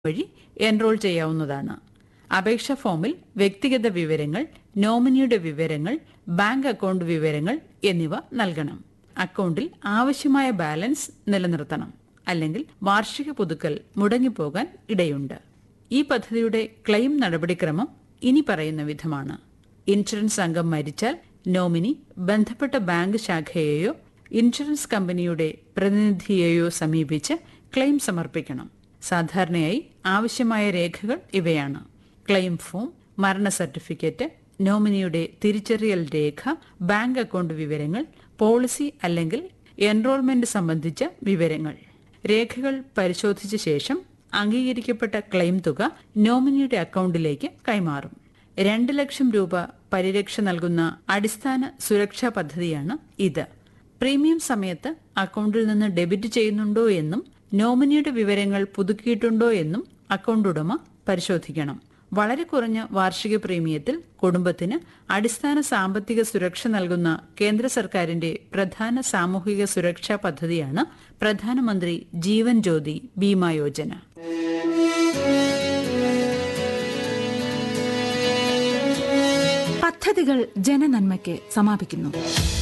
വഴി എൻറോൾ ചെയ്യാവുന്നതാണ് അപേക്ഷാ ഫോമിൽ വ്യക്തിഗത വിവരങ്ങൾ നോമിനിയുടെ വിവരങ്ങൾ ബാങ്ക് അക്കൗണ്ട് വിവരങ്ങൾ എന്നിവ നൽകണം അക്കൗണ്ടിൽ ആവശ്യമായ ബാലൻസ് നിലനിർത്തണം അല്ലെങ്കിൽ വാർഷിക പുതുക്കൽ മുടങ്ങിപ്പോകാൻ ഇടയുണ്ട് ഈ പദ്ധതിയുടെ ക്ലെയിം നടപടിക്രമം ഇനി പറയുന്ന വിധമാണ് ഇൻഷുറൻസ് അംഗം മരിച്ചാൽ നോമിനി ബന്ധപ്പെട്ട ബാങ്ക് ശാഖയെയോ ഇൻഷുറൻസ് കമ്പനിയുടെ പ്രതിനിധിയെയോ സമീപിച്ച് ക്ലെയിം സമർപ്പിക്കണം സാധാരണയായി ആവശ്യമായ രേഖകൾ ഇവയാണ് ക്ലെയിം ഫോം മരണ സർട്ടിഫിക്കറ്റ് നോമിനിയുടെ തിരിച്ചറിയൽ രേഖ ബാങ്ക് അക്കൗണ്ട് വിവരങ്ങൾ പോളിസി അല്ലെങ്കിൽ എൻറോൾമെന്റ് സംബന്ധിച്ച വിവരങ്ങൾ രേഖകൾ പരിശോധിച്ച ശേഷം അംഗീകരിക്കപ്പെട്ട ക്ലെയിം തുക നോമിനിയുടെ അക്കൗണ്ടിലേക്ക് കൈമാറും രണ്ട് ലക്ഷം രൂപ പരിരക്ഷ നൽകുന്ന അടിസ്ഥാന സുരക്ഷാ പദ്ധതിയാണ് ഇത് പ്രീമിയം സമയത്ത് അക്കൗണ്ടിൽ നിന്ന് ഡെബിറ്റ് ചെയ്യുന്നുണ്ടോ എന്നും നോമിനിയുടെ വിവരങ്ങൾ പുതുക്കിയിട്ടുണ്ടോ എന്നും അക്കൗണ്ട് ഉടമ പരിശോധിക്കണം വളരെ കുറഞ്ഞ വാർഷിക പ്രീമിയത്തിൽ കുടുംബത്തിന് അടിസ്ഥാന സാമ്പത്തിക സുരക്ഷ നൽകുന്ന കേന്ദ്ര സർക്കാരിന്റെ പ്രധാന സാമൂഹിക സുരക്ഷാ പദ്ധതിയാണ് പ്രധാനമന്ത്രി ജീവൻ ജ്യോതി ബീമാ യോജന പദ്ധതികൾ ജനനന്മയ്ക്ക് സമാപിക്കുന്നു